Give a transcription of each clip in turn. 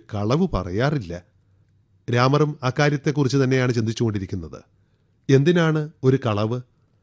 കളവ് പറയാറില്ല രാമറും അക്കാര്യത്തെക്കുറിച്ച് തന്നെയാണ് ചിന്തിച്ചുകൊണ്ടിരിക്കുന്നത് എന്തിനാണ് ഒരു കളവ്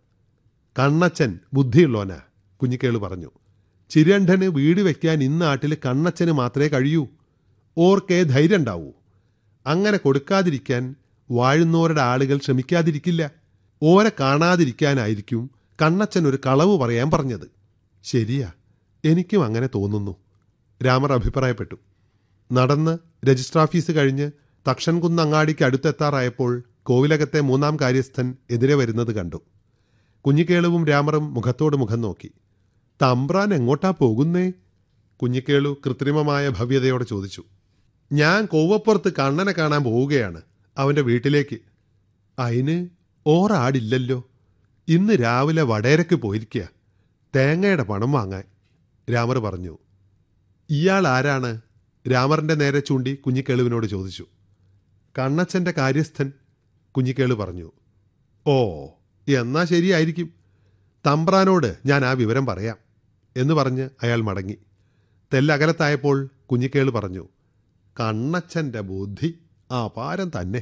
കണ്ണച്ചൻ ബുദ്ധിയുള്ളോനാ കുഞ്ഞിക്കേള് പറഞ്ഞു ചിരണ്ടന് വീട് വെക്കാൻ ഇന്നാട്ടിൽ കണ്ണച്ചന് മാത്രമേ കഴിയൂ ഓർക്കേ ധൈര്യം ഉണ്ടാവൂ അങ്ങനെ കൊടുക്കാതിരിക്കാൻ വാഴുന്നവരുടെ ആളുകൾ ശ്രമിക്കാതിരിക്കില്ല ഓരെ കാണാതിരിക്കാനായിരിക്കും കണ്ണച്ചൻ ഒരു കളവ് പറയാൻ പറഞ്ഞത് ശരിയാ എനിക്കും അങ്ങനെ തോന്നുന്നു രാമർ അഭിപ്രായപ്പെട്ടു നടന്ന് രജിസ്റ്റർ ഓഫീസ് കഴിഞ്ഞ് തക്ഷൻകുന്ന് അങ്ങാടിക്ക് അടുത്തെത്താറായപ്പോൾ കോവിലകത്തെ മൂന്നാം കാര്യസ്ഥൻ എതിരെ വരുന്നത് കണ്ടു കുഞ്ഞിക്കേളുവും രാമറും മുഖത്തോട് മുഖം നോക്കി തമ്പ്രാൻ എങ്ങോട്ടാ പോകുന്നേ കുഞ്ഞിക്കേളു കൃത്രിമമായ ഭവ്യതയോടെ ചോദിച്ചു ഞാൻ കോവപ്പുറത്ത് കണ്ണനെ കാണാൻ പോവുകയാണ് അവൻ്റെ വീട്ടിലേക്ക് അതിന് ഓറാടില്ലല്ലോ ഇന്ന് രാവിലെ വടേരക്ക് പോയിരിക്കുക തേങ്ങയുടെ പണം വാങ്ങാൻ രാമർ പറഞ്ഞു ഇയാൾ ആരാണ് രാമറിൻ്റെ നേരെ ചൂണ്ടി കുഞ്ഞിക്കേളുവിനോട് ചോദിച്ചു കണ്ണച്ചൻ്റെ കാര്യസ്ഥൻ കുഞ്ഞിക്കേളു പറഞ്ഞു ഓ എന്നാ ശരിയായിരിക്കും തമ്പ്രാനോട് ഞാൻ ആ വിവരം പറയാം എന്ന് പറഞ്ഞ് അയാൾ മടങ്ങി തെല്ലകലത്തായപ്പോൾ കുഞ്ഞിക്കേള് പറഞ്ഞു കണ്ണച്ചൻ്റെ ബുദ്ധി അപാരം തന്നെ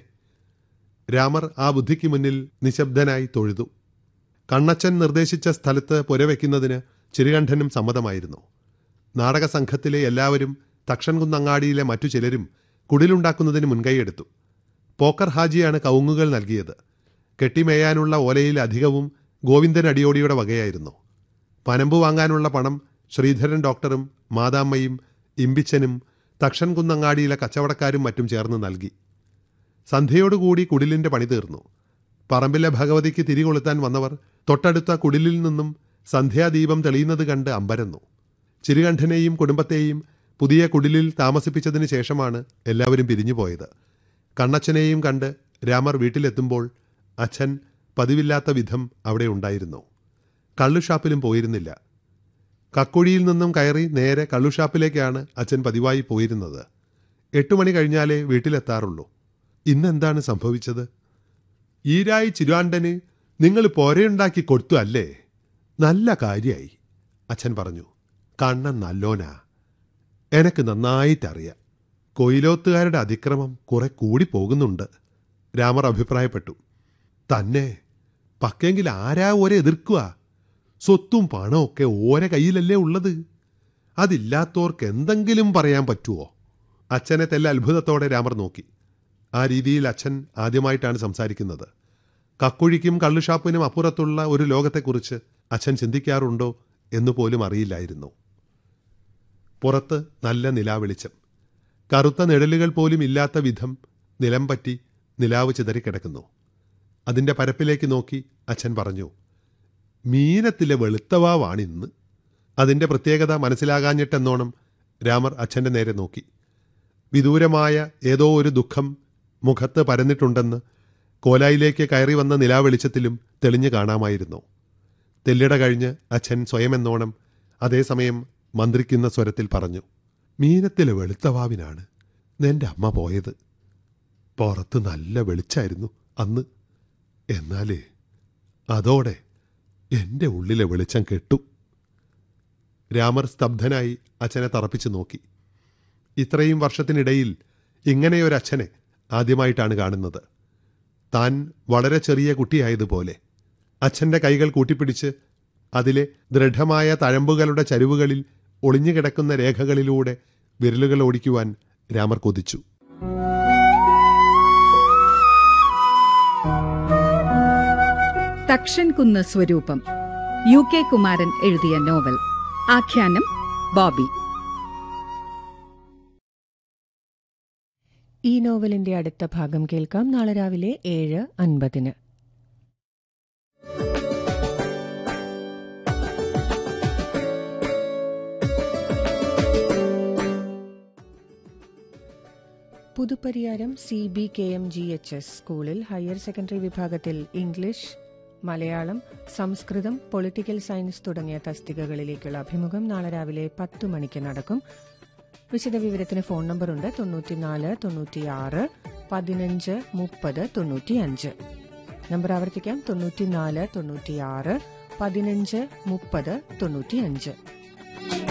രാമർ ആ ബുദ്ധിക്ക് മുന്നിൽ നിശബ്ദനായി തൊഴുതു കണ്ണച്ചൻ നിർദ്ദേശിച്ച സ്ഥലത്ത് പുരവെക്കുന്നതിന് ചിരുകണ്ഠനും സമ്മതമായിരുന്നു നാടക സംഘത്തിലെ എല്ലാവരും തക്ഷൻകുന്നങ്ങാടിയിലെ മറ്റു ചിലരും കുടിലുണ്ടാക്കുന്നതിന് മുൻകൈയെടുത്തു പോക്കർ ഹാജിയാണ് കവുങ്ങുകൾ നൽകിയത് കെട്ടിമേയാനുള്ള ഓലയിൽ അധികവും ഗോവിന്ദൻ അടിയോടിയുടെ വകയായിരുന്നു പനമ്പ് വാങ്ങാനുള്ള പണം ശ്രീധരൻ ഡോക്ടറും മാതാമ്മയും ഇമ്പിച്ചനും തക്ഷൻകുന്നങ്ങാടിയിലെ കച്ചവടക്കാരും മറ്റും ചേർന്ന് നൽകി സന്ധ്യയോടുകൂടി കുടിലിന്റെ പണി തീർന്നു പറമ്പിലെ ഭഗവതിക്ക് തിരികൊളുത്താൻ വന്നവർ തൊട്ടടുത്ത കുടിലിൽ നിന്നും സന്ധ്യാദീപം തെളിയുന്നത് കണ്ട് അമ്പരന്നു ചിരുകണ്ഠനെയും കുടുംബത്തെയും പുതിയ കുടിലിൽ താമസിപ്പിച്ചതിന് ശേഷമാണ് എല്ലാവരും പിരിഞ്ഞുപോയത് കണ്ണച്ചനെയും കണ്ട് രാമർ വീട്ടിലെത്തുമ്പോൾ അച്ഛൻ പതിവില്ലാത്ത വിധം അവിടെ ഉണ്ടായിരുന്നു കള്ളുഷാപ്പിലും പോയിരുന്നില്ല കക്കുഴിയിൽ നിന്നും കയറി നേരെ കള്ളുഷാപ്പിലേക്കാണ് അച്ഛൻ പതിവായി പോയിരുന്നത് എട്ട് മണി കഴിഞ്ഞാലേ വീട്ടിലെത്താറുള്ളൂ ഇന്നെന്താണ് സംഭവിച്ചത് ഈരായി ചിരുവാണ്ടന് നിങ്ങൾ പോരയുണ്ടാക്കി കൊടുത്തു അല്ലേ നല്ല കാര്യായി അച്ഛൻ പറഞ്ഞു കണ്ണൻ നല്ലോനാ എനക്ക് നന്നായിട്ടറിയാം കൊയിലോത്തുകാരുടെ അതിക്രമം കുറെ കൂടി പോകുന്നുണ്ട് രാമർ അഭിപ്രായപ്പെട്ടു തന്നെ പക്കെങ്കിൽ ആരാ ഓരെ എതിർക്കുക സ്വത്തും പണമൊക്കെ ഓരെ കയ്യിലല്ലേ ഉള്ളത് അതില്ലാത്തവർക്ക് എന്തെങ്കിലും പറയാൻ പറ്റുമോ അച്ഛനെ തെല്ല അത്ഭുതത്തോടെ രാമർ നോക്കി ആ രീതിയിൽ അച്ഛൻ ആദ്യമായിട്ടാണ് സംസാരിക്കുന്നത് കക്കുഴിക്കും കള്ളുഷാപ്പിനും അപ്പുറത്തുള്ള ഒരു ലോകത്തെക്കുറിച്ച് അച്ഛൻ ചിന്തിക്കാറുണ്ടോ എന്ന് പോലും അറിയില്ലായിരുന്നു പുറത്ത് നല്ല നിലാവെളിച്ചം കറുത്ത നിഴലുകൾ പോലും ഇല്ലാത്ത വിധം നിലം പറ്റി നിലാവ് ചിതറിക്കിടക്കുന്നു അതിൻ്റെ പരപ്പിലേക്ക് നോക്കി അച്ഛൻ പറഞ്ഞു മീനത്തിലെ വെളുത്തവാവാണിന്ന് അതിൻ്റെ പ്രത്യേകത മനസ്സിലാകാഞ്ഞിട്ടെന്നോണം രാമർ അച്ഛൻ്റെ നേരെ നോക്കി വിദൂരമായ ഏതോ ഒരു ദുഃഖം മുഖത്ത് പരന്നിട്ടുണ്ടെന്ന് കോലായിലേക്ക് കയറി വന്ന നിലാവെളിച്ചത്തിലും തെളിഞ്ഞു കാണാമായിരുന്നു തെല്ലിട കഴിഞ്ഞ് അച്ഛൻ സ്വയമെന്നോണം അതേസമയം മന്ത്രിക്കുന്ന സ്വരത്തിൽ പറഞ്ഞു മീനത്തിലെ വെളുത്തവാവിനാണ് നിന്റെ അമ്മ പോയത് പുറത്ത് നല്ല വെളിച്ചായിരുന്നു അന്ന് എന്നാലേ അതോടെ എൻ്റെ ഉള്ളിലെ വെളിച്ചം കെട്ടു രാമർ സ്തബ്ധനായി അച്ഛനെ തറപ്പിച്ചു നോക്കി ഇത്രയും വർഷത്തിനിടയിൽ ഇങ്ങനെയൊരച്ഛനെ ആദ്യമായിട്ടാണ് കാണുന്നത് താൻ വളരെ ചെറിയ കുട്ടിയായതുപോലെ അച്ഛൻ്റെ കൈകൾ കൂട്ടിപ്പിടിച്ച് അതിലെ ദൃഢമായ തഴമ്പുകളുടെ ചരിവുകളിൽ ഒളിഞ്ഞുകിടക്കുന്ന രേഖകളിലൂടെ വിരലുകൾ ഓടിക്കുവാൻ രാമർ കൊതിച്ചു തക്ഷൻകുന്ന് സ്വരൂപം യു കെ കുമാരൻ എഴുതിയ നോവൽ ആഖ്യാനം ബോബി ഈ നോവലിന്റെ അടുത്ത ഭാഗം കേൾക്കാം നാളെ രാവിലെ ഏഴ് അൻപതിന് Puthupariyaram C B K M G H S സ്കൂളിൽ ഹയർ സെക്കൻഡറി വിഭാഗത്തിൽ English Malayalam Samskritam political science തുടങ്ങിയ തസ്തികകളിലേക്കുള്ള അഭിമുഖം നാളെ രാവിലെ പത്ത് മണിക്ക് നടക്കും വിശദവിവരത്തിന് ഫോൺ നമ്പറുണ്ട് തൊണ്ണൂറ്റിനാല് തൊണ്ണൂറ്റിയാറ് പതിനഞ്ച് മുപ്പത് തൊണ്ണൂറ്റിയഞ്ച് നമ്പർ ആവർത്തിക്കാം തൊണ്ണൂറ്റിനാല് തൊണ്ണൂറ്റിയാറ് പതിനഞ്ച് മുപ്പത് തൊണ്ണൂറ്റിയഞ്ച്